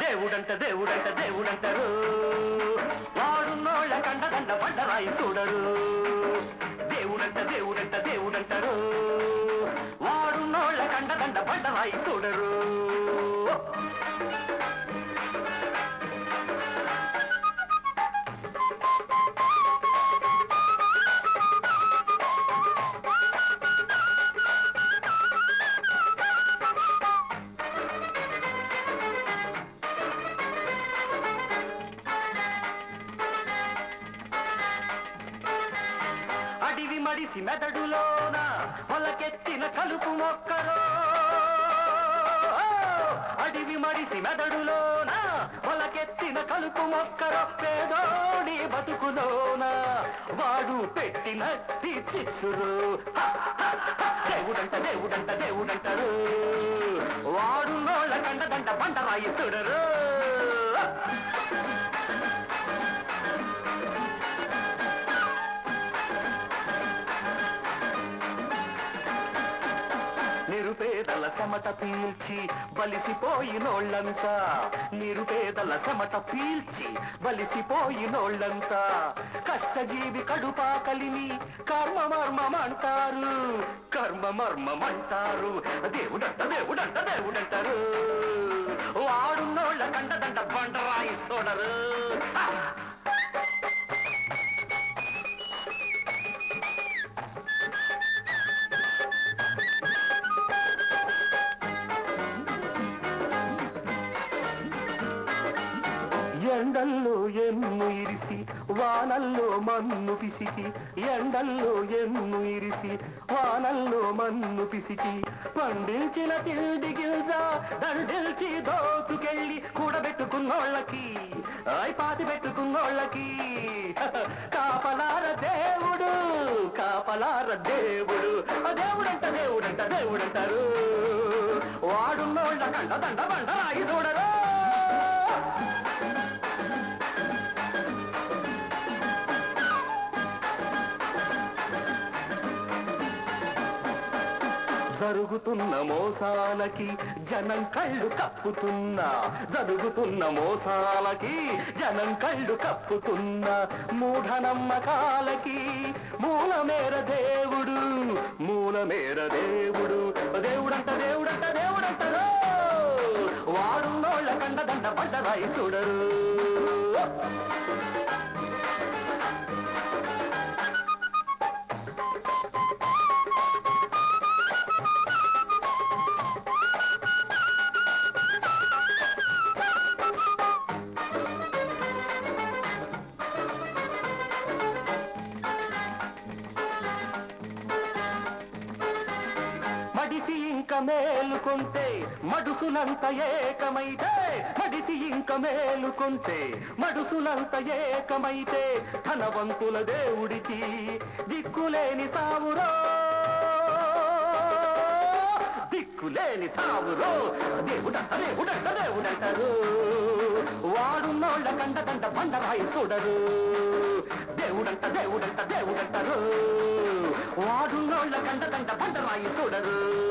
దేవుడంట దేవుడంట దేవుడంటారు వాడున్నోళ్ళ కండదండ బండరాయి చూడరు దేవుడంట దేవుడంట దేవుడంటారు వాడున్నోళ్ళ కండదండ బండరాయి చూడరు అడివి మడిసి మెదడులోన మొలకెత్తిన కలుపు మొక్కరో అడివి మడిసి మెదడులోన మొలకెత్తిన కలుపు మొక్కరో పేదోడి బతుకులోన వాడు పెట్టిన చిచ్చురు దేవుడంట దేవుడంట దేవుడంటారు వాడు నోళ్ళ కండదంట పంట రాయి చూడరు నిరుపేదల చెమట పీల్చి బలిసిపోయినోళ్ళంతా నిరుపేదల చెమట పీల్చి బలిసిపోయినోళ్ళంతా కష్టజీవి కడుపాకలిని కర్మ మర్మమంటారు కర్మ మర్మమంటారు దేవుడంట దేవుడంట దేవుడంటారు వాడున్నోళ్ళ కండదంట బండరాయి చూడరు ఎండల్లో ఎన్ను ఇరిసి వానల్లో మన్ను పిసికి ఎండల్లో ఎన్ను ఇరిసి వానల్లో మన్ను పిసికి పండించిన తిండి గింజ దండిల్చి దోచుకెళ్ళి కూడబెట్టుకున్నోళ్ళకి ఐ పాతి పెట్టుకున్నోళ్ళకి కాపలార దేవుడు కాపలార దేవుడు ఆ దేవుడంట దేవుడంట దేవుడంటారు వాడున్నోళ్ళ కండ దండ బండ రాయి చూడరు జరుగుతున్న మోసాలకి జనం కళ్ళు కప్పుతున్నా జరుగుతున్న మోసాలకి జనం కళ్ళు కప్పుతున్నా మూఢనమ్మకాలకి మూలమేర దేవుడు మూలమేర దేవుడు దేవుడంట దేవుడంట దేవుడంటారు వాడున్నోళ్ళ కండదండ పడ్డరాయి చూడరు మడిసి ఇంక మేలుకుంటే మడుసునంత ఏకమైతే మడిసి ఇంక మేలుకుంటే మడుసునంత ఏకమైతే ధనవంతుల దేవుడికి దిక్కులేని సావురో దిక్కులేని సావురో దేవుడంట దేవుడంట దేవుడంటారు వాడున్నోళ్ళ కండ కండ బండరాయి చూడరు దేవుడంట దేవుడంట దేవుడంటారు వాడున్నోళ్ళ కండ కండ బండరాయి చూడరు